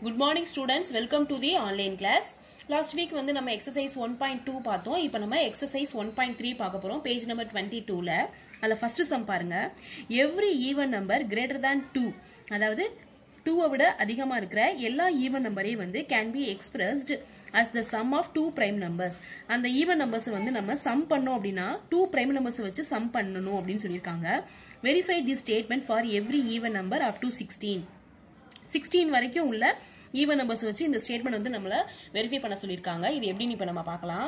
good morning students welcome to the online class last week வந்து நம்ம exercise one point two பார்த்தோம் இப்போ நம்ம எக்ஸசைஸ் ஒன் பாயிண்ட் த்ரீ பார்க்க போகிறோம் பேஜ் நம்பர் டுவெண்ட்டி டூவில் அதில் ஃபர்ஸ்ட் சம் பாருங்க every even number greater than two அதாவது டூவை விட அதிகமாக இருக்கிற எல்லா ஈவன் நம்பரையும் வந்து can be expressed as the sum of two prime numbers அந்த ஈவன் நம்பர்ஸ் வந்து நம்ம சம் பண்ணோம் அப்படின்னா டூ பிரைம் நம்பர்ஸ் வச்சு சம் பண்ணணும் அப்படின்னு சொல்லியிருக்காங்க verify the statement for every even number up to sixteen sixteen வரைக்கும் உள்ள ஈவன் நம்பர்ஸ் வச்சு இந்த ஸ்டேட்மெண்ட் வந்து நம்மள வெரிஃபை பண்ண சொல்லியிருக்காங்க இது எப்படின்னு இப்போ நம்ம பார்க்கலாம்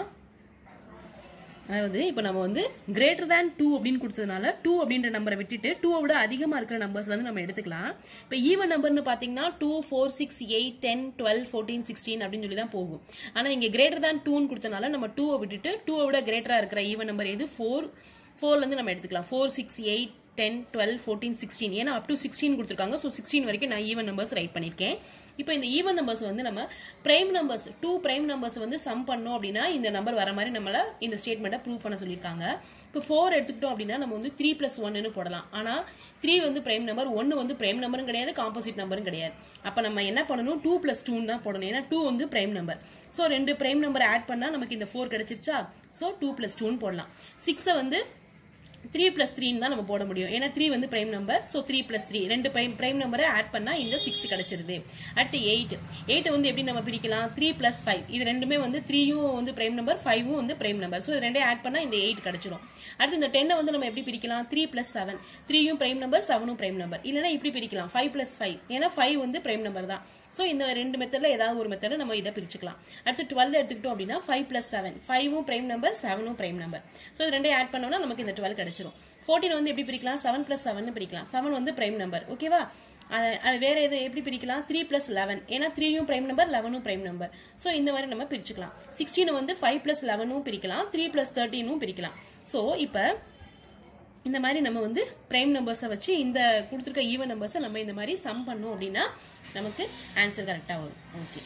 அதாவது இப்போ நம்ம வந்து கிரேட்டர் தேன் டூ அப்படின்னு கொடுத்ததுனால டூ அப்படின்ற நம்பரை விட்டுட்டு டூவை விட அதிகமாக இருக்கிற நம்பர்ஸ் வந்து நம்ம எடுத்துக்கலாம் இப்போ ஈவன் நம்பர்னு பார்த்தீங்கன்னா two four six eight ten twelve fourteen sixteen அப்படின்னு சொல்லி தான் போகும் ஆனால் இங்கே கிரேட்டர் தேன் டூன்னு கொடுத்தனால நம்ம டூவை விட்டுட்டு டூவை விட கிரேட்டராக இருக்கிற ஈவன் நம்பர் எது ஃபோர் ஃபோர்லேருந்து நம்ம எடுத்துக்கலாம் four six eight ten twelve fourteen sixteen ஏன்னா அப் டு சிக்ஸ்டீன் கொடுத்துருக்காங்க ஸோ சிக்ஸ்டீன் வரைக்கும் நான் ஈவன் நம்பர்ஸ் ரைட் பண்ணியிருக்கேன் இப்போ இந்த ஈவன் நம்பர்ஸ் வந்து நம்ம prime numbers two prime numbers வந்து சம் பண்ணோம் அப்படின்னா இந்த நம்பர் வர மாதிரி நம்மள இந்த ஸ்டேட்மெண்ட்டை ப்ரூவ் பண்ண சொல்லியிருக்காங்க இப்போ ஃபோர் எடுத்துக்கிட்டோம் அப்படின்னா நம்ம வந்து த்ரீ பிளஸ் ஒன்னு போடலாம் ஆனால் த்ரீ வந்து பிரைம் நம்பர் ஒன்று வந்து பிரைம் நம்பரும் கிடையாது காம்போசிட் நம்பரும் கிடையாது அப்போ நம்ம என்ன பண்ணணும் டூ பிளஸ் டூன்னு தான் போடணும் ஏன்னா டூ வந்து பிரைம் நம்பர் ஸோ ரெண்டு பிரைம் நம்பர் ஆட் பண்ணால் நமக்கு இந்த ஃபோர் கிடைச்சிருச்சா ஸோ டூ பிளஸ் டூன்னு போடலாம் சிக்ஸை வந்து த்ரீ பிளஸ் த்ரீன்னு தான் நம்ம போட முடியும் ஏன்னா த்ரீ வந்து prime number so three plus three ரெண்டு பிரைம் பிரைம் நம்பரை ஆட் பண்ணால் இந்த சிக்ஸ் கிடைச்சிருது அடுத்து எயிட் எயிட்டை வந்து எப்படி நம்ம பிரிக்கலாம் த்ரீ பிளஸ் ஃபைவ் இது ரெண்டுமே வந்து த்ரீயும் வந்து பிரைம் நம்பர் ஃபைவும் வந்து பிரைம் நம்பர் ஸோ இது ரெண்டே ஆட் பண்ணால் இந்த எயிட் கிடைச்சிரும் அடுத்து இந்த டென்னை வந்து நம்ம எப்படி பிரிக்கலாம் த்ரீ பிளஸ் செவன் த்ரீயும் பிரைம் நம்பர் செவனும் பிரைம் நம்பர் இல்லைன்னா இப்படி பிரிக்கலாம் ஃபைவ் பிளஸ் ஃபைவ் ஏன்னா ஃபைவ் வந்து பிரைம் நம்பர் தான் ஸோ இந்த ரெண்டு மெத்தட்ல ஏதாவது ஒரு மெத்தட நம்ம இதை பிரிச்சுக்கலாம் அடுத்து டுவெல் எடுத்துக்கிட்டோம் அப்படின்னா ஃபைவ் பிளஸ் செவன் ஃபைவும் பிரைம் நம்பர் செவனும் பிரைம் நம்பர் ஸோ இது ரெண்டே ஆட் பண்ணோம்னா நமக்கு இந்த டுவெல் கிடைச்சிரும் ஃபோர்டீன் வந்து எப்படி பிரிக்கலாம் செவன் பிளஸ் செவன் பிரிக்கலாம் செவன் வந்து பிரைம் நம்பர் ஓகேவா அது வேற எது எப்படி பிரிக்கலாம் த்ரீ பிளஸ் லெவன் ஏன்னா த்ரீயும் பிரைம் நம்பர் லெவனும் பிரைம் நம்பர் ஸோ இந்த மாதிரி நம்ம பிரிச்சுக்கலாம் சிக்ஸ்டீன் வந்து ஃபைவ் பிளஸ் லெவனும் பிரிக்கலாம் த்ரீ பிளஸ் தேர்ட்டீனும் பிரிக்கலாம் ஸோ இப்போ இந்த மாதிரி நம்ம வந்து பிரைம் நம்பர்ஸை வச்சு இந்த கொடுத்துருக்க ஈவன் நம்பர்ஸை நம்ம இந்த மாதிரி சம் பண்ணோம் அப்படின்னா நமக்கு ஆன்சர் கரெக்டாக வரும் ஓகே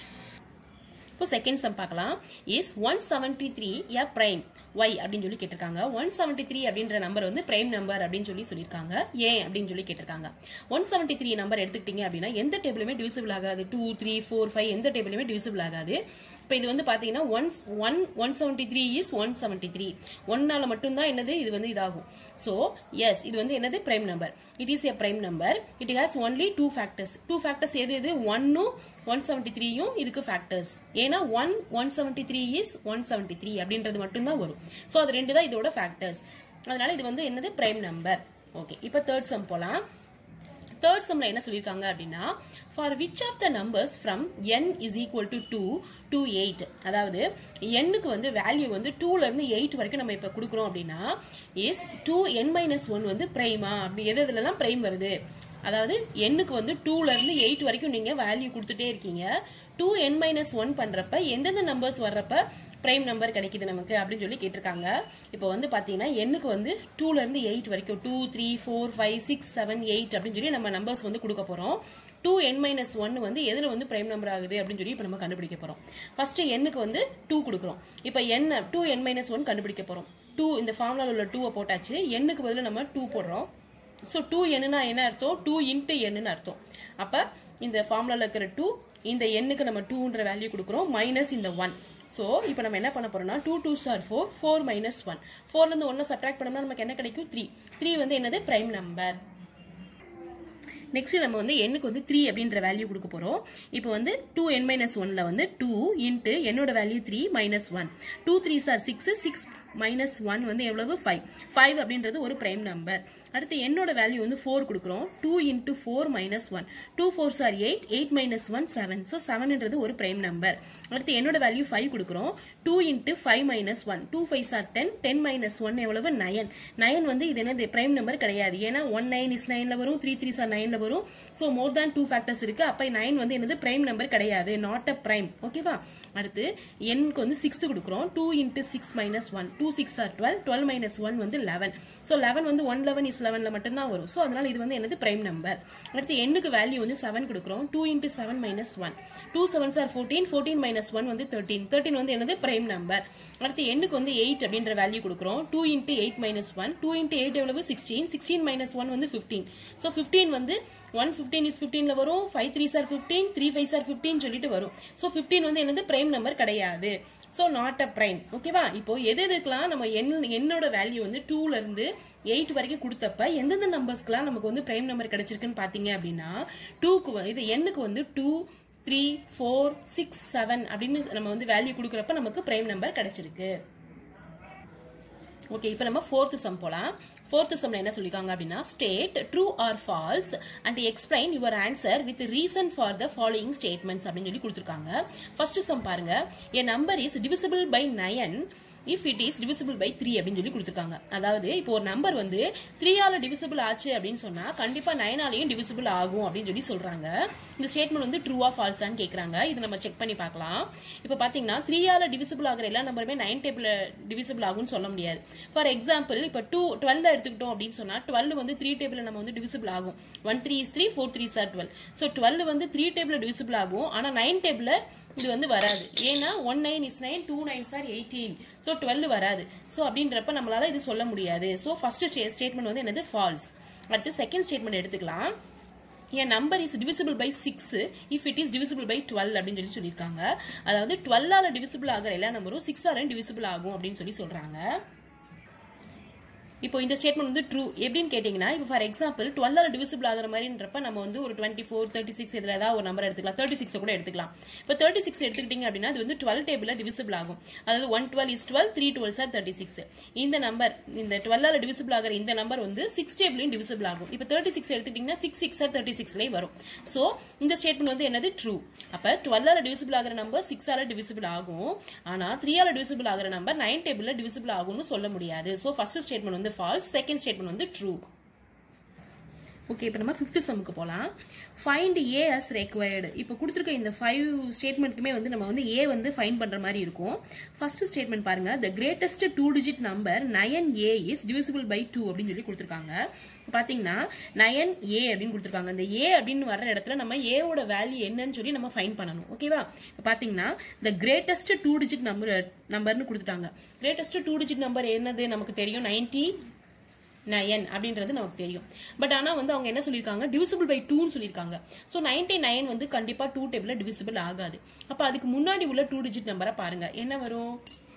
இப்போ செகண்ட் சம் பார்க்கலாம் is one seventy three a prime why அப்படின்னு சொல்லி கேட்டிருக்காங்க ஒன் செவன்டி த்ரீ அப்படின்ற நம்பர் வந்து பிரைம் நம்பர் அப்படின்னு சொல்லி சொல்லியிருக்காங்க ஏன் அப்படின்னு சொல்லி கேட்டிருக்காங்க ஒன் செவன்டி த்ரீ நம்பர் எடுத்துக்கிட்டீங்க அப்படின்னா எந்த டேபிளுமே டிவிசிபிள் ஆகாது டூ த்ரீ ஃபோர் ஃபைவ் எந்த டேபிளுமே டிவிசிபிள் ஆகாது இப்போ இது வந்து பார்த்தீங்கன்னா ones one one seventy three is one seventy three ஒன்னால மட்டும்தான் என்னது இது வந்து இதாகும் ஸோ எஸ் இது வந்து என்னது prime number it is a prime number it has only two factors two factors எது எது ஒன்னும் ஒன் செவன்டி த்ரீயும் இதுக்கு ஃபேக்டர்ஸ் ஏன்னா one one seventy three is one seventy three அப்படின்றது மட்டும்தான் வரும் ஸோ அது ரெண்டு தான் இதோட ஃபேக்டர்ஸ் அதனால இது வந்து என்னது பிரைம் நம்பர் ஓகே இப்போ தேர்ட் சம் போலாம் தேர்ட் சம்ல என்ன சொல்லியிருக்காங்க அப்படின்னா for which of the numbers from n is equal to two to eight அதாவது எண்ணுக்கு வந்து வேல்யூ வந்து டூல இருந்து எயிட் வரைக்கும் நம்ம இப்ப கொடுக்குறோம் அப்படின்னா is two n minus one வந்து பிரைமா அப்படி எது இதுலலாம் பிரைம் வருது அதாவது எண்ணுக்கு வந்து டூல இருந்து எயிட் வரைக்கும் நீங்க வேல்யூ கொடுத்துட்டே இருக்கீங்க டூ என் மைனஸ் ஒன் பண்றப்ப எந்தெந்த நம்பர்ஸ் வர்றப்ப பிரைம் நம்பர் கிடைக்குது நமக்கு அப்படின்னு சொல்லி கேட்டிருக்காங்க இப்போ வந்து பார்த்தீங்கன்னா எண்ணுக்கு வந்து டூல இருந்து எயிட் வரைக்கும் two three four five six seven eight அப்படின்னு சொல்லி நம்ம நம்பர்ஸ் வந்து கொடுக்க போறோம் டூ என் மைனஸ் ஒன் வந்து எதில் வந்து பிரைம் நம்பர் ஆகுது அப்படின்னு சொல்லி இப்போ நம்ம கண்டுபிடிக்க போறோம் ஃபர்ஸ்ட் எண்ணுக்கு வந்து டூ கொடுக்குறோம் இப்போ n two n minus one கண்டுபிடிக்க போறோம் டூ இந்த ஃபார்முலாவில் உள்ள டூவை போட்டாச்சு எண்ணுக்கு பதில் நம்ம டூ போடுறோம் ஸோ டூ என்னன்னா என்ன அர்த்தம் டூ இன்ட்டு என்னன்னு அர்த்தம் அப்போ இந்த ஃபார்முலாவில் இருக்கிற டூ இந்த எண்ணுக்கு நம்ம டூன்ற வேல்யூ கொடுக்குறோம் மைனஸ் இந்த ஒன் ஸோ இப்போ நம்ம என்ன பண்ண போறோம்னா two two are four four minus one ஃபோர்லேருந்து ஒன்றை சப்ராக்ட் பண்ணோம்னா நமக்கு என்ன கிடைக்கும் த்ரீ த்ரீ வந்து என்னது பிரைம் நம்பர் நெக்ஸ்ட் நம்ம வந்து எண்ணுக்கு வந்து த்ரீ அப்படின்ற வேல்யூ கொடுக்க போறோம் இப்போ வந்து டூ என் மைனஸ் ஒன்ல வந்து டூ இன்ட்டு என்னோட value three minus one two three are six six minus one வந்து எவ்வளவு ஃபைவ் ஃபைவ் அப்படின்றது ஒரு பிரைம் நம்பர் அடுத்து என்னோட வேல்யூ வந்து ஃபோர் கொடுக்குறோம் two into four minus one two four are eight eight minus one seven so செவன்ன்றது ஒரு பிரைம் நம்பர் அடுத்து என்னோட வேல்யூ ஃபைவ் கொடுக்குறோம் two into five minus one two five are ten ten minus one எவ்வளவு nine nine வந்து இது என்னது prime number கிடையாது ஏன்னா ஒன் நைன் இஸ் நைன்ல வரும் த்ரீ த்ரீ சார் நைன்ல வரும் so more than two factors இருக்கு அப்ப நைன் வந்து என்னது பிரைம் நம்பர் கிடையாது நாட் அ பிரைம் ஓகேவா அடுத்து எண்ணுக்கு வந்து சிக்ஸ் கொடுக்குறோம் two into six minus one two six are twelve twelve minus one வந்து லெவன் ஸோ லெவன் வந்து ஒன் லெவன் இஸ் லெவன்ல மட்டும்தான் வரும் ஸோ அதனால இது வந்து என்னது பிரைம் நம்பர் அடுத்து எண்ணுக்கு வேல்யூ வந்து செவன் கொடுக்குறோம் two into seven minus one two seven are fourteen fourteen minus one வந்து தேர்ட்டீன் தேர்ட்டின் வந்து என்னது பிரைம் நம்பர் அடுத்து எண்ணுக்கு வந்து எயிட் அப்படின்ற வேல்யூ கொடுக்குறோம் two into eight minus one two into eight எவ்வளவு சிக்ஸ்டீன் சிக்ஸ்டீன் மைனஸ் ஒன் வந்து ஃபிஃப்டீன் ஸோ ஃபிஃப்டீன் வந்து ஒன் ஃபிஃப்டீன் இஸ் ஃபிஃப்டீன்ல வரும் five three are fifteen three five are fifteen சொல்லிட்டு வரும் ஸோ ஃபிஃப்டீன் வந்து என்னது பிரைம் நம்பர் கிடையாது ஸோ நாட் அ பிரைம் ஓகேவா இப்போ எது எதுக்கெல்லாம் நம்ம எண் என்னோட வேல்யூ வந்து டூல இருந்து எயிட் வரைக்கும் கொடுத்தப்ப எந்தெந்த நம்பர்ஸ்க்குலாம் நமக்கு வந்து பிரைம் நம்பர் கிடைச்சிருக்குன்னு பார்த்தீங்க அப்படின்னா டூக்கு இது எண்ணுக்கு வந்து two three four six seven அப்படின்னு நம்ம வந்து வேல்யூ கொடுக்குறப்ப நமக்கு பிரைம் நம்பர் கிடைச்சிருக்கு ஓகே இப்போ நம்ம ஃபோர்த் சம் போலாம் ஃபோர்த் சம்ல என்ன சொல்லிருக்காங்க அப்படின்னா state true or false and explain your answer with reason for the following statements அப்படின்னு சொல்லி கொடுத்துருக்காங்க ஃபர்ஸ்ட் சம் பாருங்க a number is divisible by nine if it is divisible by three அப்படின்னு சொல்லி கொடுத்துருக்காங்க அதாவது இப்போ ஒரு நம்பர் வந்து த்ரீயால டிவிசிபிள் ஆச்சு அப்படின்னு சொன்னா கண்டிப்பா நயனாலையும் டிவிசிபிள் ஆகும் அப்படின்னு சொல்லி சொல்றாங்க இந்த ஸ்டேட்மெண்ட் வந்து ட்ரூவா ஃபால்ஸான்னு கேக்குறாங்க இது நம்ம செக் பண்ணி பார்க்கலாம் இப்போ பாத்தீங்கன்னா த்ரீயால டிவிசிபிள் ஆகிற எல்லா நம்பருமே நைன் டேபிள் டிவிசிபிள் ஆகும்னு சொல்ல முடியாது ஃபார் எக்ஸாம்பிள் இப்போ டூ டுவெல் எடுத்துக்கிட்டோம் அப்படின்னு சொன்னா டுவெல் வந்து த்ரீ டேபிள் நம்ம வந்து டிவிசிபிள் ஆகும் one three is three four three are twelve so twelve வந்து த்ரீ டேபிள் டிவிசிபிள் ஆகும் ஆனா நைன் டேபிள் இது வந்து வராது ஏன்னா one nine is nine two nine are eighteen so twelve வராது ஸோ அப்படின்றப்ப நம்மளால இது சொல்ல முடியாது ஸோ ஃபர்ஸ்ட் ஸ்டேட்மெண்ட் வந்து என்னது ஃபால்ஸ் அடுத்து செகண்ட் ஸ்டேட்மெண்ட் எடுத்துக்கலாம் an number is divisible by six if it is divisible by twelve அப்படின்னு சொல்லி சொல்லியிருக்காங்க அதாவது டுவெல்லால டிவிசிபிள் ஆகிற எல்லா நம்பரும் சிக்ஸாலும் டிவிசிபிள் ஆகும் அப்படின்னு சொல்லி சொல்றாங்க இப்போ இந்த ஸ்டேட்மெண்ட் வந்து ட்ரூ எப்படின்னு கேட்டிங்கன்னா இப்போ ஃபார் எக்ஸாம்பிள் டுவெல்லால் டிவிசிபிள் ஆகிற மாதிரின்றப்ப நம்ம வந்து ஒரு டுவெண்ட்டி ஃபோர் தேர்ட்டி சிக்ஸ் இதில் ஏதாவது ஒரு நம்பர் எடுத்துக்கலாம் தேர்ட்டி சிக்ஸ் கூட எடுத்துக்கலாம் இப்போ தேர்ட்டி சிக்ஸ் எடுத்துக்கிட்டீங்க அப்படின்னா அது வந்து டுவெல் டேபிளில் டிவிசிபிள் ஆகும் அதாவது one twelve is twelve three twelve are thirty six இந்த நம்பர் இந்த டுவெல்லால் டிவிசிபிள் ஆகிற இந்த நம்பர் வந்து சிக்ஸ் டேபிளையும் டிவிசிபிள் ஆகும் இப்போ தேர்ட்டி சிக்ஸ் எடுத்துக்கிட்டிங்கன்னா சிக்ஸ் சிக்ஸ் சார் தேர்ட்டி சிக்ஸ்லேயே வரும் ஸோ இந்த ஸ்டேட்மெண்ட் வந்து என்னது ட்ரூ அப்போ டுவெல்லால் டிவிசிபிள் ஆகிற நம்பர் சிக்ஸால டிவிசிபிள் ஆகும் ஆனால் த்ரீயால டிவிசிபிள் ஆகிற நம்பர் நைன் டேபிளில் டிவிசிபிள் ஆகும்னு சொல்ல முடியாது ஸோ ஃபர்ஸ்ட் ஸ்டேட்மெண்ட் வந்து ஃபால்ஸ் செகண்ட் ஸ்டேட்மெண்ட் வந்து ட்ரூ ஓகே இப்போ நம்ம ஃபிஃப்த் சம்முக்கு போகலாம் ஃபைண்ட் ஏ அஸ் ரெக்வயர்டு இப்போ கொடுத்துருக்க இந்த ஃபைவ் ஸ்டேட்மெண்ட்டுக்குமே வந்து நம்ம வந்து ஏ வந்து ஃபைன் பண்ணுற மாதிரி இருக்கும் ஃபர்ஸ்ட் ஸ்டேட்மெண்ட் பாருங்க the greatest two digit number nine A is divisible by two அப்படின்னு சொல்லி கொடுத்துருக்காங்க பார்த்தீங்கன்னா நயன் ஏ அப்படின்னு கொடுத்துருக்காங்க இந்த ஏ அப்படின்னு வர்ற இடத்துல நம்ம ஏவோட வேல்யூ என்னன்னு சொல்லி நம்ம ஃபைன் பண்ணணும் ஓகேவா இப்போ பார்த்தீங்கன்னா the greatest two digit number நம்பர்னு கொடுத்துட்டாங்க கிரேட்டஸ்ட் டூ டிஜிட் நம்பர் என்னது நமக்கு தெரியும் நைன்டி நயன் அப்படின்றது நமக்கு தெரியும் பட் ஆனால் வந்து அவங்க என்ன சொல்லியிருக்காங்க டிவிசிபிள் பை டூன்னு சொல்லியிருக்காங்க ஸோ நைன்டி நைன் வந்து கண்டிப்பாக டூ டேபிளில் டிவிசிபிள் ஆகாது அப்போ அதுக்கு முன்னாடி உள்ள டூ டிஜிட் நம்பரை பாருங்க என்ன வரும்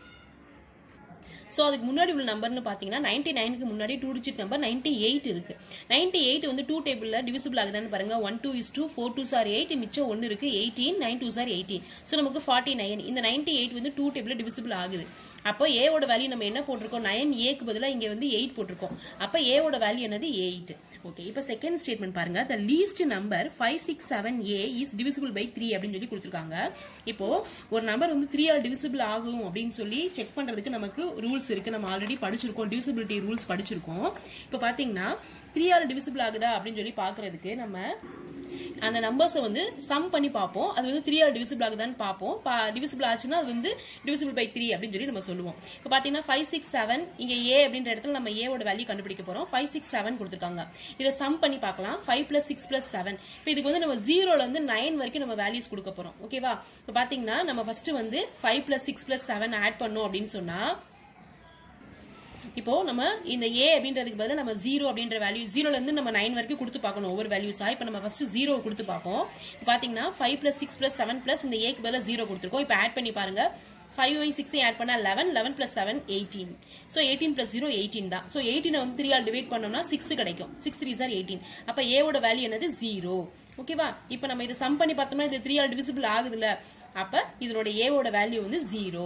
ஸோ அதுக்கு முன்னாடி உள்ள நம்பர்னு பார்த்தீங்கன்னா நைன்டி நைனுக்கு முன்னாடி two digit number ninety eight இருக்கு நைன்டி எயிட் வந்து டூ டேபிளில் டிவிசிபிள் ஆகுதான்னு பாருங்க one two is two four two are eight மிச்சம் ஒன்று இருக்கு eighteen nine two are eighteen so நமக்கு ஃபார்ட்டி நைன் இந்த நைன்டி எயிட் வந்து டூ டேபிளில் டிவிசிபிள் ஆகுது அப்போ ஏவோட வேல்யூ நம்ம என்ன போட்டிருக்கோம் நைன் ஏக்கு பதிலாக இங்கே வந்து எயிட் போட்டிருக்கோம் அப்போ ஏவோட வேல்யூ என்னது எயிட் ஓகே இப்போ செகண்ட் ஸ்டேட்மெண்ட் பாருங்க the least number five six seven A is divisible by three அப்படின்னு சொல்லி கொடுத்துருக்காங்க இப்போ ஒரு நம்பர் வந்து த்ரீ ஆல் டிவிசிபிள் ஆகும் அப்படின்னு சொல்லி செக் பண்றதுக்கு நமக்கு ரூல்ஸ் இருக்கு நம்ம ஆல்ரெடி படிச்சிருக்கோம் டிவிசிபிலிட்டி ரூல்ஸ் படிச்சிருக்கோம் இப்போ பாத்தீங்கன்னா த்ரீ ஆல் டிவிசிபிள் ஆகுதா அப்படின்னு சொல்லி பாக்குறதுக்கு நம்ம அந்த நம்பர்ஸை வந்து சம் பண்ணி பார்ப்போம் அது வந்து த்ரீ ஆர் டிவிசிபிள் ஆகுதான்னு பார்ப்போம் டிவிசிபிள் ஆச்சுன்னா அது வந்து டிவிசிபிள் பை த்ரீ அப்படின்னு சொல்லி நம்ம சொல்லுவோம் இப்போ பார்த்தீங்கன்னா ஃபைவ் சிக்ஸ் செவன் இங்கே ஏ அப்படின்ற இடத்துல நம்ம ஏவோட வேல்யூ கண்டுபிடிக்க போகிறோம் ஃபைவ் சிக்ஸ் செவன் கொடுத்துருக்காங்க இதை சம் பண்ணி பார்க்கலாம் five plus six plus seven இப்போ இதுக்கு வந்து நம்ம ஜீரோல இருந்து நைன் வரைக்கும் நம்ம வேல்யூஸ் கொடுக்க போகிறோம் ஓகேவா இப்போ பார்த்தீங்கன்னா நம்ம ஃபர்ஸ்ட் வந்து five plus six plus seven add பண்ணோம் அப்படின்னு சொன்னால் இப்போ நம்ம இந்த ஏ அப்படின்றதுக்கு பதிலா நம்ம ஜீரோ அப்படின்ற வேல்யூ ஜீரோல இருந்து நம்ம நைன் வரைக்கும் கொடுத்து பார்க்கணும் ஒவ்வொரு வேல்யூஸா இப்போ நம்ம ஃபர்ஸ்ட் ஜீரோ கொடுத்து பார்ப்போம் இப்போ பாத்தீங்கன்னா five plus six plus seven plus இந்த ஏக்கு பதிலாக ஜீரோ கொடுத்துருக்கோம் இப்போ ஆட் பண்ணி பாருங்க ஃபைவ் ஒய் சிக்ஸையும் ஆட் பண்ணா eleven eleven plus seven eighteen so eighteen plus zero eighteen தான் ஸோ எயிட்டீனை வந்து த்ரீ ஆல் டிவைட் பண்ணோம்னா சிக்ஸ் கிடைக்கும் சிக்ஸ் த்ரீ சார் எயிட்டீன் அப்போ ஏவோட வேல்யூ என்னது ஜீரோ ஓகேவா இப்போ நம்ம இதை சம் பண்ணி பார்த்தோம்னா இது த்ரீ ஆல் டிவிசிபிள் ஆகுதுல்ல அப்போ இதனோட ஏவோட வேல்யூ வந்து ஜீரோ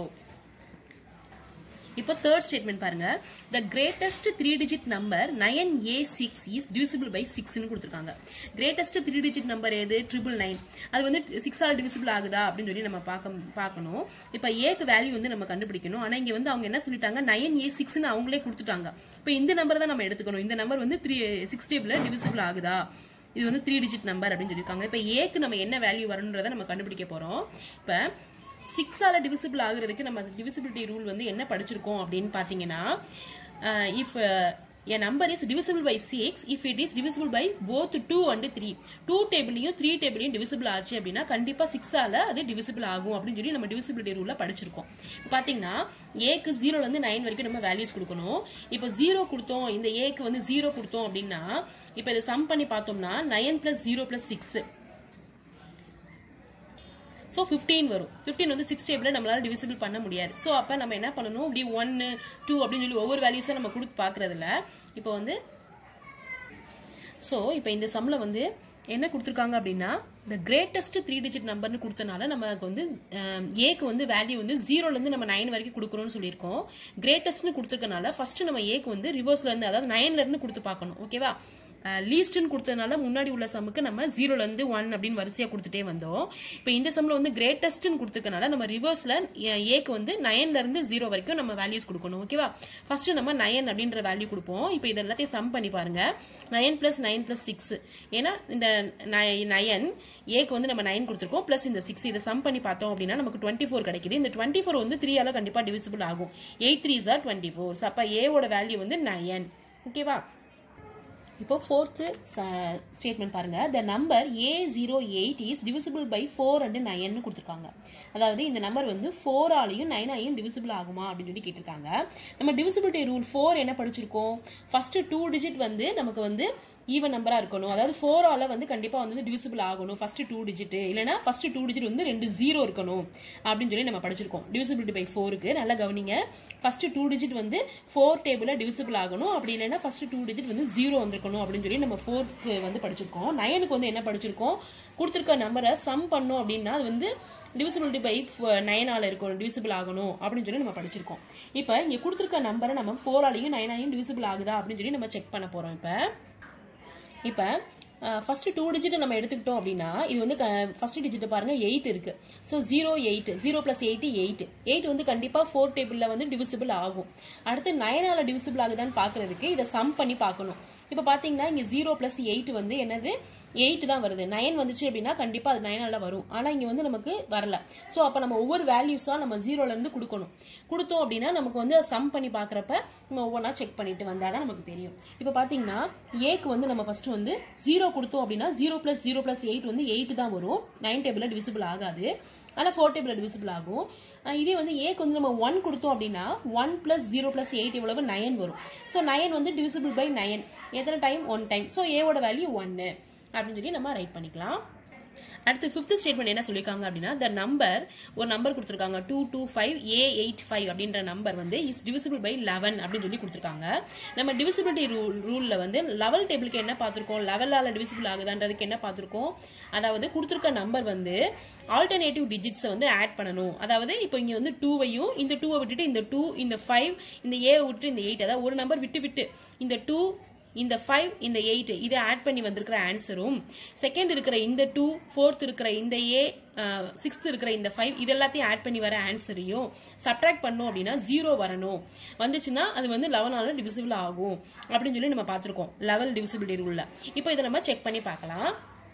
இப்போ தேர்ட் ஸ்டேட்மெண்ட் பாருங்க the greatest three digit number nine A six is divisible by சிக்ஸ்னு கொடுத்துருக்காங்க கிரேட்டஸ்ட் த்ரீ டிஜிட் நம்பர் எது ட்ரிபிள் நைன் அது வந்து சிக்ஸ் ஆல் டிவிசிபிள் ஆகுதா அப்படின்னு சொல்லி நம்ம பார்க்க பார்க்கணும் இப்போ ஏக்கு வேல்யூ வந்து நம்ம கண்டுபிடிக்கணும் ஆனால் இங்கே வந்து அவங்க என்ன சொல்லிட்டாங்க நயன் ஏ சிக்ஸ்னு அவங்களே கொடுத்துட்டாங்க இப்போ இந்த நம்பர் தான் நம்ம எடுத்துக்கணும் இந்த நம்பர் வந்து த்ரீ சிக்ஸ் டேபிள் டிவிசிபிள் ஆகுதா இது வந்து த்ரீ டிஜிட் நம்பர் அப்படின்னு சொல்லியிருக்காங்க இப்போ ஏக்கு நம்ம என்ன வேல்யூ வரணுன்றதை நம்ம கண்டுபிடிக்க போகிறோம் இப்போ சிக்ஸால டிவிசிபிள் ஆகுறதுக்கு நம்ம டிவிசிபிலிட்டி ரூல் வந்து என்ன படிச்சிருக்கோம் அப்படின்னு பார்த்தீங்கன்னா if a number is divisible by 6 if it is divisible by both 2 and 3 2 டேபிளையும் 3 டேபிளையும் divisible ஆச்சு அப்படின்னா கண்டிப்பா 6 ஆல அது divisible ஆகும் அப்படின்னு சொல்லி நம்ம divisibility ரூல்ல படிச்சிருக்கோம் இப்ப பாத்தீங்கன்னா ஏக்கு ஜீரோல இருந்து நைன் வரைக்கும் நம்ம வேல்யூஸ் கொடுக்கணும் இப்போ ஜீரோ கொடுத்தோம் இந்த ஏக்கு வந்து ஜீரோ கொடுத்தோம் அப்படின்னா இப்போ இதை சம் பண்ணி பார்த்தோம்னா nine plus zero plus six so fifteen வரும் ஃபிஃப்டீன் வந்து சிக்ஸ் டேபிள் நம்மளால டிவிசிபிள் பண்ண முடியாது ஸோ அப்போ நம்ம என்ன பண்ணணும் இப்படி ஒன்று டூ அப்படின்னு சொல்லி ஒவ்வொரு வேல்யூஸும் நம்ம கொடுத்து பார்க்கறதில்ல இப்போ வந்து ஸோ இப்போ இந்த சம்மில் வந்து என்ன கொடுத்துருக்காங்க அப்படின்னா இந்த கிரேட்டஸ்ட் த்ரீ டிஜிட் நம்பர்னு கொடுத்தனால நமக்கு வந்து ஏக்கு வந்து வேல்யூ வந்து ஜீரோலேருந்து நம்ம நைன் வரைக்கும் கொடுக்குறோம்னு சொல்லியிருக்கோம் கிரேட்டஸ்ட்னு கொடுத்துருக்கனால ஃபர்ஸ்ட் நம்ம ஏக்கு வந்து ரிவர்ஸ்ல இருந்து அதாவது நைன்ல இருந்து கொடுத்து பார்க்கணும் ஓகேவா லீஸ்ட்னு கொடுத்ததுனால முன்னாடி உள்ள சம்முக்கு நம்ம ஜீரோல இருந்து ஒன் அப்படின்னு வரிசையா கொடுத்துட்டே வந்தோம் இப்போ இந்த சம்ல வந்து கிரேட்டஸ்ட்னு கொடுத்துருக்கனால நம்ம ரிவர்ஸ்ல ஏக்கு வந்து நயன்ல இருந்து ஜீரோ வரைக்கும் நம்ம வேல்யூஸ் கொடுக்கணும் ஓகேவா ஃபர்ஸ்ட் நம்ம நயன் அப்படின்ற வேல்யூ கொடுப்போம் இப்போ இது எல்லாத்தையும் சம் பண்ணி பாருங்க nine plus nine plus six ஏன்னா இந்த நயன் ஏக்கு வந்து நம்ம நைன் கொடுத்துருக்கோம் பிளஸ் இந்த சிக்ஸ் இதை சம் பண்ணி பார்த்தோம் அப்படின்னா நமக்கு டுவெண்ட்டி ஃபோர் கிடைக்குது இந்த டுவெண்ட்டி ஃபோர் வந்து த்ரீயால கண்டிப்பா டிவிசிபிள் ஆகும் eight three are twenty four அப்போ ஏவோட வேல்யூ வந்து நயன் ஓகேவா இப்போ ஃபோர்த்து ஸ்டேட்மெண்ட் பாருங்க the number A zero eight is divisible by four and நைன்னு கொடுத்துருக்காங்க அதாவது இந்த நம்பர் வந்து ஃபோராலையும் நைனாலையும் டிவிசிபிள் ஆகுமா அப்படின்னு சொல்லி கேட்டிருக்காங்க நம்ம டிவிசிபிலிட்டி ரூல் ஃபோர் என்ன படிச்சிருக்கோம் ஃபர்ஸ்ட் டூ டிஜிட் வந்து நமக்கு வந்து ஈவன் நம்பரா இருக்கணும் அதாவது ஃபோரால வந்து கண்டிப்பா வந்து டிவிசிபிள் ஆகணும் ஃபர்ஸ்ட் டூ டிஜிட் இல்லைன்னா ஃபர்ஸ்ட் டூ டிஜிட் வந்து ரெண்டு ஜீரோ இருக்கணும் அப்படின்னு சொல்லி நம்ம படிச்சிருக்கோம் டிவிசிபிலிட்டி பை ஃபோருக்கு நல்லா கவனிங்க ஃபர்ஸ்ட் டூ டிஜிட் வந்து ஃபோர் டேபிள்ல டிவிசிபிள் ஆகணும் அப்படி இல்லைன்னா ஃபர்ஸ்ட் டூ டிஜிட் வந்து ஜீரோ வந்திருக்கணும் அப்படின்னு சொல்லி நம்ம ஃபோர்க்கு வந்து படிச்சிருக்கோம் நயனுக்கு வந்து என்ன படிச்சிருக்கோம் கொடுத்துருக்க நம்பரை சம் பண்ணோம் அப்படின்னா அது வந்து டிவிசிபிலிட்டி பை நைனால இருக்கணும் டிவிசிபிள் ஆகணும் அப்படின்னு சொல்லி நம்ம படிச்சிருக்கோம் இப்போ இங்க கொடுத்துருக்க நம்பரை நம்ம ஃபோராலையும் நைனாலையும் டிவிசிபிள் ஆகுதா அப்படின்னு சொல்லி நம்ம செக் பண்ண போறோம் இப்போ இப்போ ஃபர்ஸ்ட் டூ டிஜிட் நம்ம எடுத்துக்கிட்டோம் அப்படின்னா இது வந்து ஃபர்ஸ்ட் டிஜிட் பாருங்க எயிட் இருக்கு so zero eight zero plus eight eight eight வந்து கண்டிப்பா ஃபோர் டேபிள்ல வந்து டிவிசிபிள் ஆகும் அடுத்து நைனால டிவிசிபிள் ஆகுதான்னு பாக்குறதுக்கு இதை சம் பண்ணி பார்க்கணும் இப்போ பாத்தீங்கன்னா இங்க ஜீரோ பிளஸ் எயிட் வந்து என்னது எயிட் தான் வருது நைன் வந்துச்சு அப்படின்னா கண்டிப்பா அது நைனால வரும் ஆனா இங்க வந்து நமக்கு வரல ஸோ அப்ப நம்ம ஒவ்வொரு வேல்யூஸா நம்ம ஜீரோல இருந்து கொடுக்கணும் கொடுத்தோம் அப்படின்னா நமக்கு வந்து சம் பண்ணி பாக்குறப்ப நம்ம ஒவ்வொன்றா செக் பண்ணிட்டு வந்தாதான் நமக்கு தெரியும் இப்போ பாத்தீங்கன்னா ஏக்கு வந்து நம்ம ஃபர்ஸ்ட் வந்து ஜீரோ கொடுத்தோம் அப்படின்னா zero plus zero plus eight வந்து எயிட் தான் வரும் நைன் டேபிள் டிவிசிபிள் ஆகாது ஆனால் ஃபோர் டேபிள் டிவிசிபிள் ஆகும் இதே வந்து ஏக்கு வந்து நம்ம ஒன் கொடுத்தோம் அப்படின்னா one plus zero plus eight இவ்வளவு நயன் வரும் ஸோ நயன் வந்து டிவிசிபிள் பை நயன் எத்தனை டைம் ஒன் டைம் ஸோ ஏவோட வேல்யூ ஒன்னு அப்படின்னு சொல்லி நம்ம ரைட் பண்ணிக்கலாம் அடுத்து ஃபிஃப்த் ஸ்டேட்மெண்ட் என்ன சொல்லியிருக்காங்க அப்படின்னா த நம்பர் ஒரு நம்பர் கொடுத்துருக்காங்க two two five A eight five அப்படின்ற நம்பர் வந்து இஸ் டிவிசிபிள் பை லெவன் அப்படின்னு சொல்லி கொடுத்துருக்காங்க நம்ம டிவிசிபிலிட்டி ரூல் ரூலில் வந்து லெவல் டேபிளுக்கு என்ன பார்த்துருக்கோம் லெவலால் டிவிசிபிள் ஆகுதான்றதுக்கு என்ன பார்த்துருக்கோம் அதாவது கொடுத்துருக்க நம்பர் வந்து ஆல்டர்னேட்டிவ் டிஜிட்ஸை வந்து ஆட் பண்ணணும் அதாவது இப்போ இங்கே வந்து டூவையும் இந்த டூவை விட்டுட்டு இந்த டூ இந்த ஃபைவ் இந்த ஏவை விட்டு இந்த எயிட் அதாவது ஒரு நம்பர் விட்டு விட்டு இந்த டூ இந்த ஃபைவ் இந்த எயிட் இதை ஆட் பண்ணி வந்திருக்கிற ஆன்சரும் செகண்ட் இருக்கிற இந்த டூ ஃபோர்த் இருக்கிற இந்த ஏ சிக்ஸ்த் இருக்கிற இந்த ஃபைவ் இது எல்லாத்தையும் ஆட் பண்ணி வர ஆன்சரையும் சப்ட்ராக்ட் பண்ணோம் அப்படின்னா ஜீரோ வரணும் வந்துச்சுன்னா அது வந்து லெவனால டிவிசிபிள் ஆகும் அப்படின்னு சொல்லி நம்ம பார்த்துருக்கோம் லெவல் டிவிசிபிலிட்டி ரூல்ல இப்போ இதை நம்ம செக் பண்ணி பார்க்கலாம்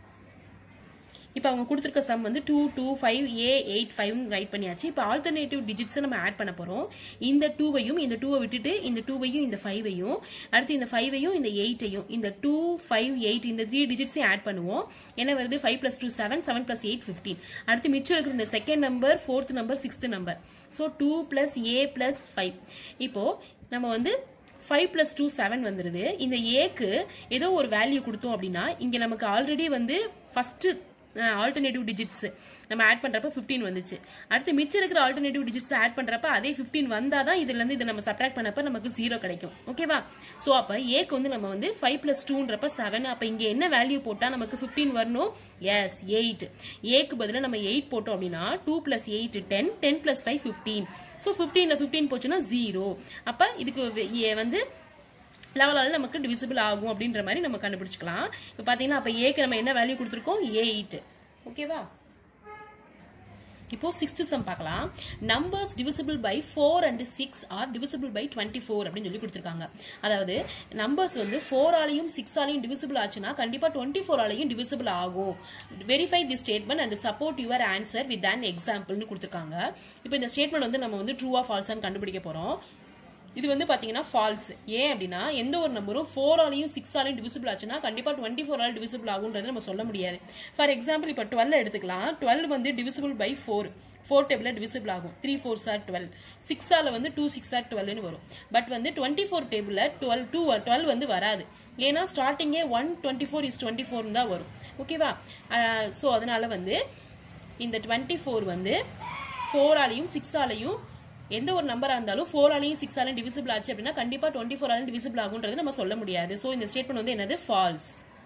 இப்போ அவங்க கொடுத்துருக்க சம் வந்து two two five A eight ஃபைவ்னு ரைட் பண்ணியாச்சு இப்போ ஆல்டர்னேட்டிவ் டிஜிட்ஸை நம்ம ஆட் பண்ண போகிறோம் இந்த டூவையும் இந்த டூவை விட்டுட்டு இந்த டூவையும் இந்த ஃபைவையும் அடுத்து இந்த ஃபைவையும் இந்த எயிட்டையும் இந்த டூ ஃபைவ் எயிட் இந்த த்ரீ டிஜிட்ஸையும் ஆட் பண்ணுவோம் என்ன வருது five plus two seven seven plus eight fifteen அடுத்து மிச்சம் இருக்கிற இந்த second number fourth number sixth number so two plus A plus five இப்போ நம்ம வந்து ஃபைவ் பிளஸ் டூ செவன் வந்துருது இந்த ஏக்கு ஏதோ ஒரு வேல்யூ கொடுத்தோம் அப்படின்னா இங்க நமக்கு ஆல்ரெடி வந்து ஃபர்ஸ்ட் ஆல்டர்னேட்டிவ் டிஜிட்ஸ் நம்ம ஆட் பண்றப்ப 15 வந்துச்சு அடுத்து மிச்சம் இருக்கிற ஆல்டர்னேட்டிவ் டிஜிட்ஸ் ஆட் பண்றப்ப அதே 15 வந்தாதான் இதுல இருந்து இதை நம்ம சப்ட்ராக்ட் பண்ணப்ப நமக்கு ஜீரோ கிடைக்கும் ஓகேவா சோ அப்ப ஏக்கு வந்து நம்ம வந்து ஃபைவ் பிளஸ் டூன்றப்ப செவன் அப்ப இங்க என்ன வேல்யூ போட்டா நமக்கு 15 வரணும் எஸ் எயிட் ஏக்கு பதிலா நம்ம எயிட் போட்டோம் அப்படின்னா two plus eight ten ten plus five fifteen so ஃபிஃப்டீன்ல ஃபிஃப்டீன் போச்சுன்னா ஜீரோ அப்ப இதுக்கு வே- ஏ வந்து லெவலால் நமக்கு டிவிசிபிள் ஆகும் அப்படின்ற மாதிரி நம்ம கண்டுபிடிச்சிக்கலாம் இப்போ பார்த்தீங்கன்னா அப்போ ஏக்கு நம்ம என்ன வேல்யூ கொடுத்துருக்கோம் எயிட் ஓகேவா இப்போ சிக்ஸ்த் சம் பார்க்கலாம் numbers divisible by four and six are divisible by twenty four அப்படின்னு சொல்லி கொடுத்துருக்காங்க அதாவது நம்பர்ஸ் வந்து ஃபோராலையும் சிக்ஸாலையும் டிவிசிபிள் ஆச்சுன்னா கண்டிப்பா டுவெண்ட்டி ஃபோராலையும் டிவிசிபிள் ஆகும் verify the statement and support your answer with an எக்ஸாம்பிள்னு கொடுத்துருக்காங்க இப்போ இந்த ஸ்டேட்மெண்ட் வந்து நம்ம வந்து ட்ரூ ஆஃப் ஃபால்ஸான்னு கண்டுபிடிக்க போறோம் இது வந்து பாத்தீங்கன்னா ஃபால்ஸ் ஏன் அப்படின்னா எந்த ஒரு நம்பரும் ஃபோர் ஆலையும் சிக்ஸ் ஆலையும் டிவிசிபிள் ஆச்சுன்னா கண்டிப்பா டுவெண்ட்டி ஃபோர் ஆல் டிவிசிபிள் ஆகுன்றது நம்ம சொல்ல முடியாது ஃபார் எக்ஸாம்பிள் இப்போ டுவெல் எடுத்துக்கலாம் டுவெல் வந்து டிவிசிபிள் பை ஃபோர் ஃபோர் டேபிளில் டிவிசிபிள் ஆகும் த்ரீ ஃபோர் சார் டுவெல் சிக்ஸால வந்து டூ சிக்ஸ் ஆர் டுவெல்னு வரும் பட் வந்து டுவெண்ட்டி ஃபோர் டேபிளில் டுவெல் டூ டுவெல் வந்து வராது ஏன்னா ஸ்டார்டிங்கே one twenty four is twenty four தான் வரும் ஓகேவா ஸோ அதனால வந்து இந்த டுவெண்ட்டி ஃபோர் வந்து ஃபோர் ஆலையும் சிக்ஸ் ஆலையும் எந்த ஒரு நம்பரா இருந்தாலும் ஃபோர் ஆலையும் சிக்ஸ் ஆலையும் டிவிசிபிள் ஆச்சு அப்படின்னா கண்டிப்பா டுவெண்ட்டி ஃபோர் ஆலையும் டிவிசிபிள் ஆகுன்றது நம்ம சொல்ல முடியாது ஸோ இந்த ஸ்டேட்மெண்ட் வந்து என்னது ஃபால்ஸ்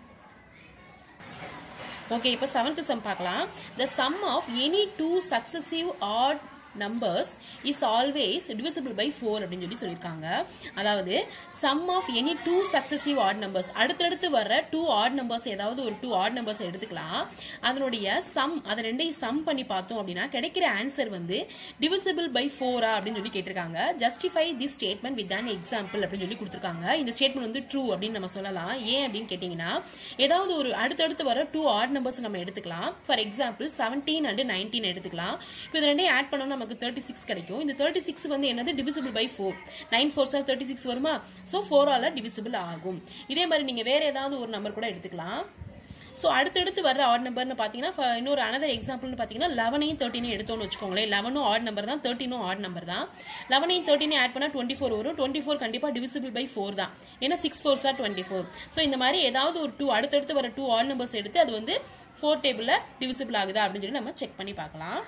ஓகே இப்போ செவன்த் சம் பார்க்கலாம் the sum of any two successive odd numbers is always divisible by four அப்படின்னு சொல்லி சொல்லியிருக்காங்க அதாவது sum of any two successive odd numbers அடுத்தடுத்து வர்ற டூ ஆட் நம்பர்ஸ் ஏதாவது ஒரு டூ ஆட் நம்பர்ஸ் எடுத்துக்கலாம் அதனுடைய சம் அதை ரெண்டையும் சம் பண்ணி பார்த்தோம் அப்படின்னா கிடைக்கிற ஆன்சர் வந்து டிவிசிபிள் பை ஃபோரா அப்படின்னு சொல்லி கேட்டிருக்காங்க justify the statement with an example அப்படின்னு சொல்லி கொடுத்துருக்காங்க இந்த ஸ்டேட்மெண்ட் வந்து ட்ரூ அப்படின்னு நம்ம சொல்லலாம் ஏன் அப்படின்னு கேட்டிங்கன்னா ஏதாவது ஒரு அடுத்தடுத்து வர டூ ஆட் நம்பர்ஸ் நம்ம எடுத்துக்கலாம் for example seventeen and nineteen எடுத்துக்கலாம் இப்போ இது ரெண்டையும் ஆட் பண்ணோம் நமக்கு தேர்ட்டி சிக்ஸ் கிடைக்கும் இந்த தேர்ட்டி சிக்ஸ் வந்து என்னது divisible by four nine fours are thirty six வருமா ஸோ ஃபோரால டிவிசிபிள் ஆகும் இதே மாதிரி நீங்க வேற ஏதாவது ஒரு நம்பர் கூட எடுத்துக்கலாம் ஸோ அடுத்தடுத்து வர ஆட் நம்பர்னு பார்த்தீங்கன்னா இன்னொரு அனதர் எக்ஸாம்பிள்னு பார்த்தீங்கன்னா லெவனையும் தேர்ட்டினையும் எடுத்தோம்னு வச்சுக்கோங்களேன் லெவனும் ஆட் நம்பர் தான் தேர்ட்டினும் ஆட் நம்பர் தான் லெவனையும் தேர்ட்டினையும் ஆட் பண்ணால் டுவெண்ட்டி ஃபோர் வரும் டுவெண்ட்டி ஃபோர் கண்டிப்பாக டிவிசிபிள் பை ஃபோர் தான் ஏன்னா six fours are twenty four so இந்த மாதிரி ஏதாவது ஒரு டூ அடுத்தடுத்து வர டூ ஆட் நம்பர்ஸ் எடுத்து அது வந்து ஃபோர் டேபிளில் டிவிசிபிள் ஆகுதா அப்படின்னு சொல்லி நம்ம செக் பண்ணி பார்க்கலாம்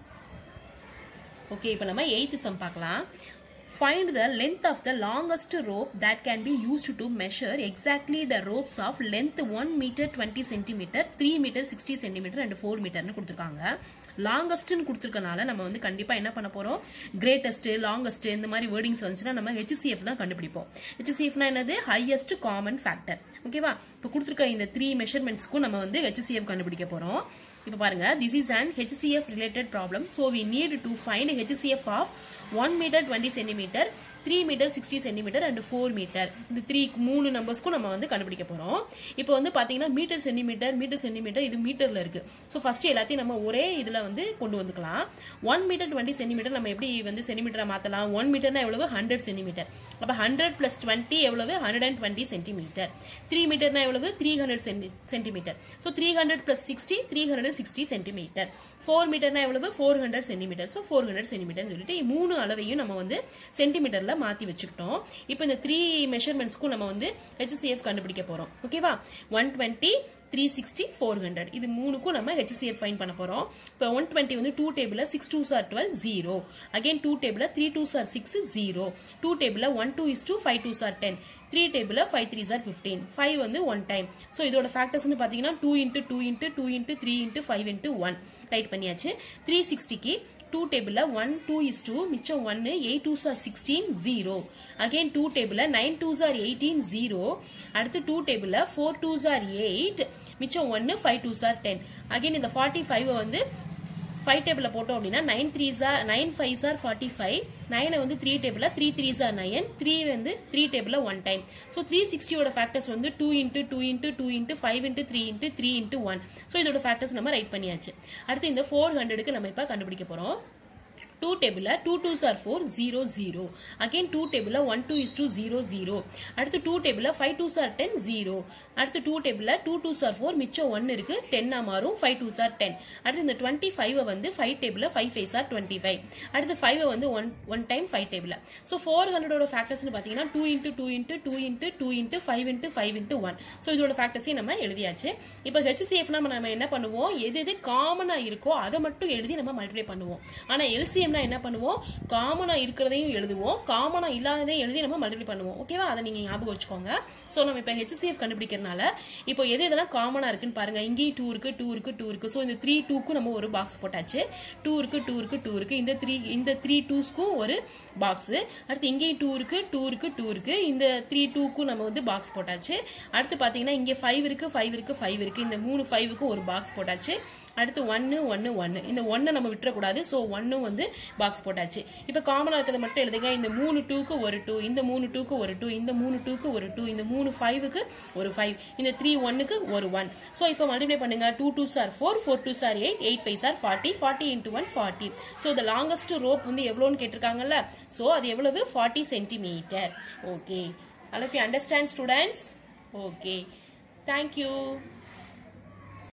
ஓகே இப்போ நம்ம எயித்து சம் பார்க்கலாம் Find the length of the longest rope that can be used to measure exactly the ropes of length 1 meter 20 centimeter 3 meter 60 centimeter and 4 meterனு கொடுத்துருக்காங்க லாங்கஸ்ட்னு கொடுத்துருக்கனால நம்ம வந்து கண்டிப்பா என்ன பண்ண போறோம் கிரேட்டஸ்ட் லாங்கஸ்ட் இந்த மாதிரி வேர்டிங்ஸ் வந்துச்சுன்னா நம்ம ஹெச்சிஎஃப் தான் கண்டுபிடிப்போம் ஹெச்சிஎஃப்னா என்னது ஹையஸ்ட் காமன் ஃபேக்டர் ஓகேவா இப்போ கொடுத்துருக்க இந்த த்ரீ மெஷர்மெண்ட்ஸ்க்கும் நம்ம வந்து ஹெச்சிஎஃப் கண்டுபிடிக்க போறோம் இப்போ பாருங்க this is and HCF related problem so we need to find HCF of one meter twenty centimeter three meter sixty centimeter and four meter இந்த த்ரீ மூணு நம்பர்ஸ்க்கும் நம்ம வந்து கண்டுபிடிக்க போகிறோம் இப்போ வந்து பார்த்தீங்கன்னா மீட்டர் சென்டிமீட்டர் மீட்டர் சென்டிமீட்டர் இது மீட்டரில் இருக்கு ஸோ ஃபர்ஸ்ட் எல்லாத்தையும் நம்ம ஒரே இதில் வந்து கொண்டு வந்துக்கலாம் ஒன் மீட்டர் டுவெண்ட்டி சென்டிமீட்டர் நம்ம எப்படி வந்து சென்டிமீட்டரை மாற்றலாம் ஒன் மீட்டர்னா எவ்வளவு ஹண்ட்ரட் சென்டிமீட்டர் அப்போ ஹண்ட்ரட் பிளஸ் டுவெண்ட்டி எவ்வளவு hundred and twenty centimeter three மீட்டர்னா எவ்வளவு three hundred centimeter so three hundred plus sixty three hundred sixty centimeter four மீட்டர்னா எவ்வளவு four hundred centimeter so four hundred centimeter சொல்லிட்டு மூணு அளவையும் நம்ம வந்து சென்டிமீட்டர்ல மாத்தி வச்சுக்கிட்டோம் இப்போ இந்த த்ரீ மெஷர்மெண்ட்ஸ்க்கும் நம்ம வந்து ஹெச்சிஎஃப் கண்டுபிடிக்க போறோம் ஓகேவா one twenty three sixty four hundred இது மூணுக்கும் நம்ம ஹெச்சிஎஃப் ஃபைன் பண்ண போறோம் இப்போ ஒன் டுவெண்ட்டி வந்து two table six twos are twelve zero again two table three twos are six zero two table one two is two five twos are ten three table five three are fifteen five வந்து one time so இதோட ஃபேக்டர்ஸ்னு பார்த்தீங்கன்னா two into two into two into three into five into one write பண்ணியாச்சு three சிக்ஸ்டிக்கு two டேபிளில் one two is two மிச்சம் ஒன்று eight twos are sixteen zero again two டேபிளில் nine two are eighteen zero அடுத்து டூ டேபிளில் four two are eight மிச்சம் ஒன்று five twos are ten again இந்த ஃபார்ட்டி ஃபைவ் வந்து ஃபைவ் டேபிளில் போட்டோம் அப்படின்னா nine threes are nine fives are forty five நைனை வந்து த்ரீ டேபிளில் three threes are nine three வந்து த்ரீ டேபிளில் ஒன் டைம் ஸோ த்ரீ சிக்ஸ்டியோட ஃபேக்டர்ஸ் வந்து two into two into two into five into three into three into one so இதோட factors நம்ம write பண்ணியாச்சு அடுத்து இந்த ஃபோர் ஹண்ட்ரடுக்கு நம்ம இப்போ கண்டுபிடிக்க போகிறோம் டூ டேபிளில் two two are four zero zero again two டேபிளில் one two is two zero zero அடுத்து டூ டேபிளில் five twos are ten zero அடுத்து டூ டேபிளில் டூ டூ சார் ஃபோர் மிச்சம் ஒன் இருக்கு டென்னா மாறும் ஃபைவ் டூ சார் டென் அடுத்து இந்த டுவெண்ட்டி ஃபைவ் வந்து ஃபைவ் டேபிளில் five fives are twenty five அடுத்து ஃபைவ் வந்து ஒன் ஒன் டைம் ஃபைவ் டேபிளில் ஸோ ஃபோர் ஹண்ட்ரடோட ஃபேக்டர்ஸ்னு பார்த்தீங்கன்னா two into two into two into two into five into five into one so இதோட ஃபேக்டர்ஸையும் நம்ம எழுதியாச்சு இப்போ ஹெச்சிஎஃப் நம்ம நம்ம என்ன பண்ணுவோம் எது எது காமனாக இருக்கோ அதை மட்டும் எழுதி நம்ம மல்டிப்ளை பண்ணுவோம் ஆனால் எல்சிஎம்னா என்ன பண்ணுவோம் காமனா இருக்கிறதையும் எழுதுவோம் காமனா இல்லாததையும் எழுதி நம்ம மல்டிப்ளை பண்ணுவோம் ஓகேவா அதை நீங்க ஞாபகம் வச்சுக்கோங்க ஸோ நம்ம இப்போ ஹெச்சிஎஃப் கண்டுபிடிக்கிறதுனால இப்போ எது எதெல்லாம் காமனா இருக்குன்னு பாருங்க இங்கேயும் டூ இருக்கு டூ இருக்கு டூ இருக்கு ஸோ இந்த த்ரீ டூக்கும் நம்ம ஒரு பாக்ஸ் போட்டாச்சு டூ இருக்கு டூ இருக்கு டூ இருக்கு இந்த த்ரீ இந்த த்ரீ டூஸ்க்கும் ஒரு பாக்ஸ் அடுத்து இங்கேயும் டூ இருக்கு டூ இருக்கு டூ இருக்கு இந்த த்ரீ டூக்கும் நம்ம வந்து பாக்ஸ் போட்டாச்சு அடுத்து பாத்தீங்கன்னா இங்க ஃபைவ் இருக்கு ஃபைவ் இருக்கு ஃபைவ் இருக்கு இந்த மூணு ஃபைவுக்கும் ஒரு பாக்ஸ் போட்டாச்சு அடுத்து ஒன்னு ஒன்னு ஒன்னு இந்த ஒன்னை நம்ம விட்டுறக்கூடாது ஸோ ஒன்னு வந்து பாக்ஸ் போட்டாச்சு இப்போ காமனாக இருக்கிறத மட்டும் எழுதுங்க இந்த மூணு டூக்கு ஒரு டூ இந்த மூணு டூக்கு ஒரு டூ இந்த மூணு டூக்கு ஒரு டூ இந்த மூணு ஃபைவுக்கு ஒரு ஃபைவ் இந்த த்ரீ ஒன்னுக்கு ஒரு ஒன் ஸோ இப்போ மல்டிப்ளை பண்ணுங்க two two are four four two are eight eight fives are forty forty into one forty so இந்த லாங்கஸ்ட் ரோப் வந்து எவ்வளோன்னு கேட்டிருக்காங்கல்ல ஸோ அது எவ்வளவு forty centimeter okay all of you understand students okay thank you